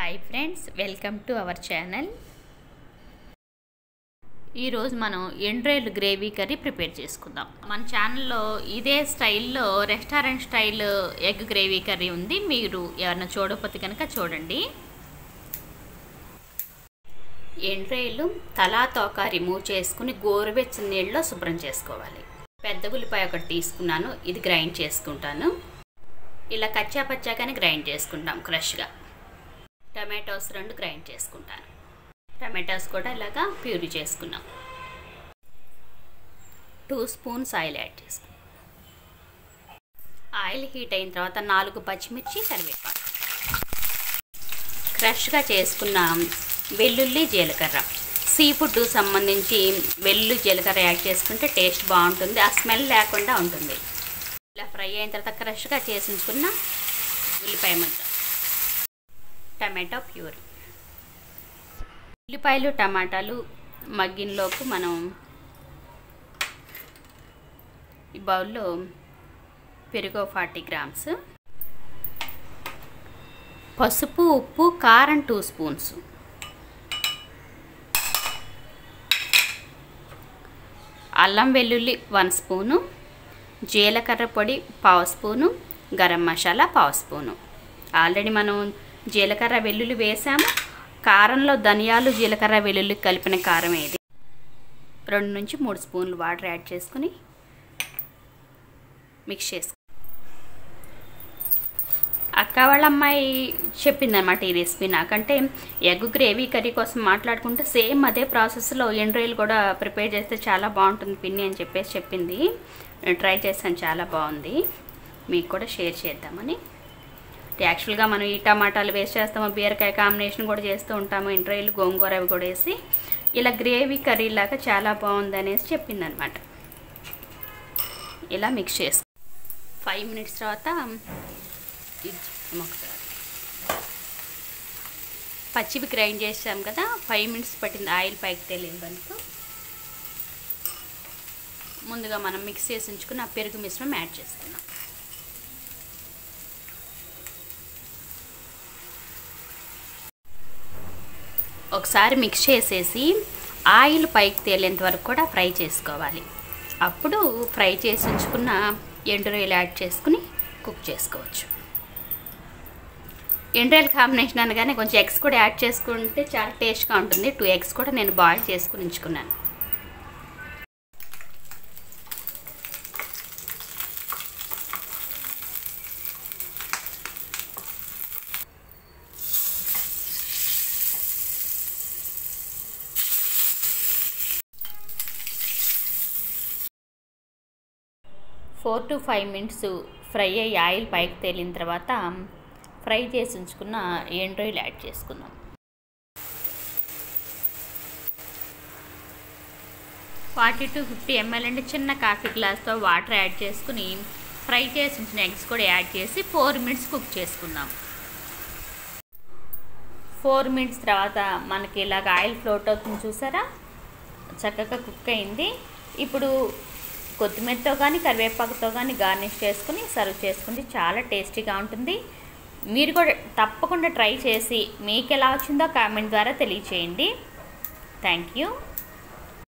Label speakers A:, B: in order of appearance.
A: hi friends welcome to our channel ఈరోజు మనం ఎండ్రాయిల్ gravy curry prepare చేసుకుందాం మన ఛానల్లో ఇదే స్టైల్లో restaurant style egg gravy curry ఉంది మీరు ఎవరైనా చూడకపోతే కనుక చూడండి ఎండ్రాయిలు తలా తోక రిమూవ్ చేసుకుని గోరువెచ్చని నీళ్ళలో శుభ్రం చేసుకోవాలి పెద్ద ఉల్లిపాయ ఒకటి తీసుకున్నాను ఇది గ్రైండ్ చేసుకుంటాను ఇలా కచ్చా పచ్చాగానే గ్రైండ్ చేసుకుంటాం క్రష్గా టమాటోస్ రెండు గ్రైండ్ చేసుకుంటాను టమాటోస్ కూడా ఇలాగా ప్యూరీ చేసుకున్నాం టూ స్పూన్స్ ఆయిల్ యాడ్ చేసుకున్నాం ఆయిల్ హీట్ అయిన తర్వాత నాలుగు పచ్చిమిర్చి కరివేపాకు క్రష్గా చేసుకున్న వెల్లుల్లి జీలకర్ర సీ ఫుడ్ సంబంధించి వెల్లుల్లి జీలకర్ర యాడ్ చేసుకుంటే టేస్ట్ బాగుంటుంది ఆ స్మెల్ లేకుండా ఉంటుంది ఇలా ఫ్రై అయిన తర్వాత క్రష్గా చేసి ఉంచుకున్న ఉల్లిపాయ ముద్ద టమాటో ప్యూరీ ఉల్లిపాయలు టమాటాలు మగ్గినలోపు మనం ఈ బౌల్లో పెరుగు ఫార్టీ గ్రామ్స్ పసుపు ఉప్పు కారం టూ స్పూన్స్ అల్లం వెల్లుల్లి వన్ స్పూను జీలకర్ర పొడి పావు స్పూను గరం మసాలా పావు స్పూను ఆల్రెడీ మనం జీలకర్ర వెల్లుల్లి వేసాము కారంలో ధనియాలు జీలకర్ర వెల్లుల్లి కలిపిన కారం ఏది రెండు నుంచి మూడు స్పూన్లు వాటర్ యాడ్ చేసుకుని మిక్స్ చేసుకో అక్క వాళ్ళ అమ్మాయి చెప్పిందనమాట ఈ రెసిపీ నాకంటే ఎగ్ గ్రేవీ కర్రీ కోసం మాట్లాడుకుంటే సేమ్ అదే ప్రాసెస్లో ఎండ్రాయిల్ కూడా ప్రిపేర్ చేస్తే చాలా బాగుంటుంది పిన్ని అని చెప్పేసి చెప్పింది ట్రై చేశాను చాలా బాగుంది మీకు కూడా షేర్ చేద్దామని యాక్చువల్గా మనం ఈ టమాటాలు వేస్ట్ చేస్తాము బీరకాయ కాంబినేషన్ కూడా చేస్తూ ఉంటాము ఎండ్రాయిల్ గోంగూర అవి కూడా వేసి ఇలా గ్రేవీ కర్రీ లాగా చాలా బాగుంది అనేసి చెప్పిందనమాట ఇలా మిక్స్ చేసుకో ఫైవ్ మినిట్స్ తర్వాత ఇది ఒకసారి పచ్చివి గ్రైండ్ చేసాం కదా ఫైవ్ మినిట్స్ పట్టింది ఆయిల్ పైకి తెలియదు కనుక ముందుగా మనం మిక్స్ చేసి ఉంచుకుని ఆ పెరుగు మిశ్రమం యాడ్ చేసుకున్నాం ఒకసారి మిక్స్ చేసేసి ఆయిల్ పైకి తేలేంత వరకు కూడా ఫ్రై చేసుకోవాలి అప్పుడు ఫ్రై చేసి ఉంచుకున్న ఎండురొయ్యలు యాడ్ చేసుకుని కుక్ చేసుకోవచ్చు ఎండ్రాయిల్ కాంబినేషన్ అనగానే కొంచెం ఎగ్స్ కూడా యాడ్ చేసుకుంటే చాలా టేస్ట్గా ఉంటుంది టూ ఎగ్స్ కూడా నేను బాయిల్ చేసుకుని ఉంచుకున్నాను four to five minutes fry అయ్యి ఆయిల్ పైకి తేలిన తర్వాత ఫ్రై చేసి ఉంచుకున్న ఎండ్రాయిల్ యాడ్ చేసుకుందాం ఫార్టీ టు ఫిఫ్టీ ఎంఎల్ అంటే చిన్న కాఫీ గ్లాస్తో వాటర్ యాడ్ చేసుకుని ఫ్రై చేసి ఉంచిన ఎగ్స్ కూడా యాడ్ చేసి ఫోర్ మినిట్స్ కుక్ చేసుకుందాం ఫోర్ మినిట్స్ తర్వాత మనకి ఇలాగ ఆయిల్ ఫ్లోట్ అవుతుంది చూసారా చక్కగా కుక్ అయింది ఇప్పుడు కొత్తిమీరతో కానీ కరివేపాకుతో కానీ గార్నిష్ చేసుకుని సర్వ్ చేసుకుంటే చాలా టేస్టీగా ఉంటుంది మీరు కూడా తప్పకుండా ట్రై చేసి మీకు ఎలా వచ్చిందో కామెంట్ ద్వారా తెలియచేయండి థ్యాంక్ యూ